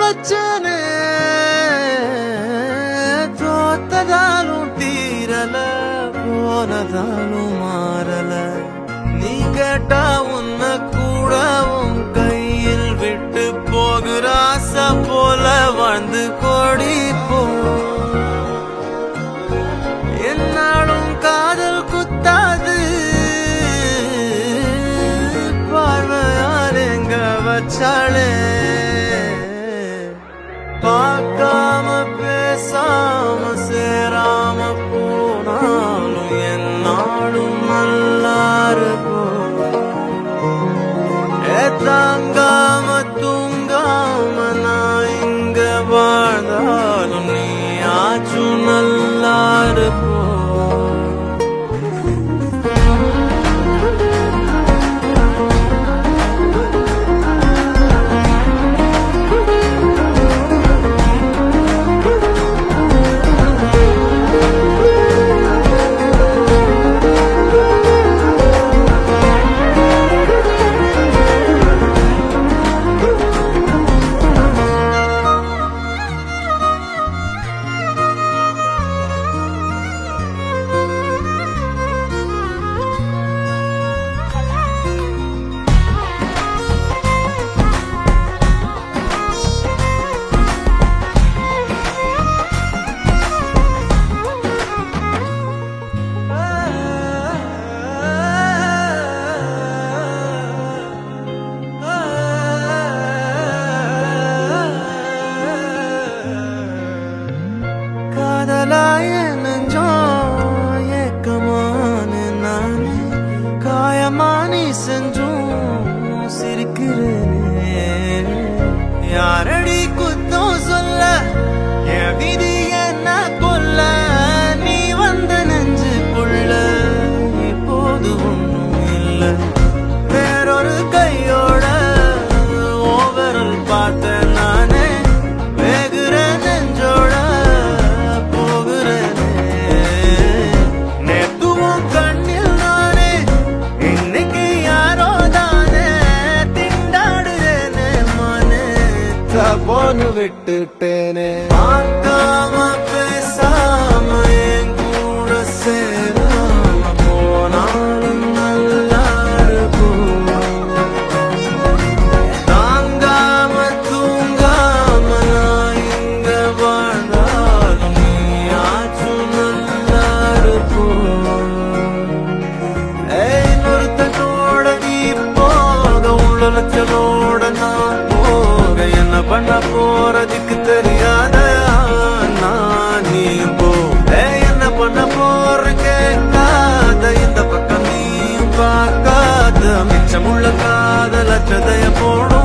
பிரச்சனை தோத்ததாலும் தீரல போனதாலும் மாறல நீ கேட்டா உன்ன கூட உன் கையில் விட்டு போகிற ஆசை போல வாழ்ந்து கோடி போ என்னாலும் காதல் குத்தாது பார்வையார் எங்க வச்சாளே பார்க்காம பேசாம சேராம போனாலும் என்னாலும் நல்லா இருக்கும் ஏ தாங்காம தூங்காம நான் இங்க வாழ்ந்தாலும் நீ ஆச்சும் நல்லா இருப்போ காதலாய நெஞ்சோம் ஏக்கமான நானே காயமானி செஞ்சும் சிரிக்கிறேனே யாரடி குத்தம் சொல்ல என் விதி என்ன கொல்ல நீ வந்த நெஞ்சுக்குள்ள இப்போது ஒன்றும் இல்லை வேறொரு கையோட ஓவரல் பார்த்த நானே வேகுற நெஞ்சோட போகிறேனே நேத்துவும் கண்ணில் நானே இன்னைக்கு யாரோ தானே திண்டாடுறேனே மனே தபோன்னு விட்டுட்டேனே பார்க்காம பேசாம என் கூட சேராம போனாலும் நல்லா இருக்கும் தாங்காம தூங்காம நான் இங்க வாழ்ந்தாலும் நீ ஆச்சும் நல்லா இருக்கும் ஏய் நொறுத்தனோட நீ போக உள்ளச்சலோட நான் போக என்ன பண்ண போறதுக்கு தெரியாத நான் நீ போ ஏய் என்ன பண்ண போற கேட்காத இந்த பக்கம் நீயும் பார்க்காத மிச்சமுள்ள காதல் அச்சதைய போடும்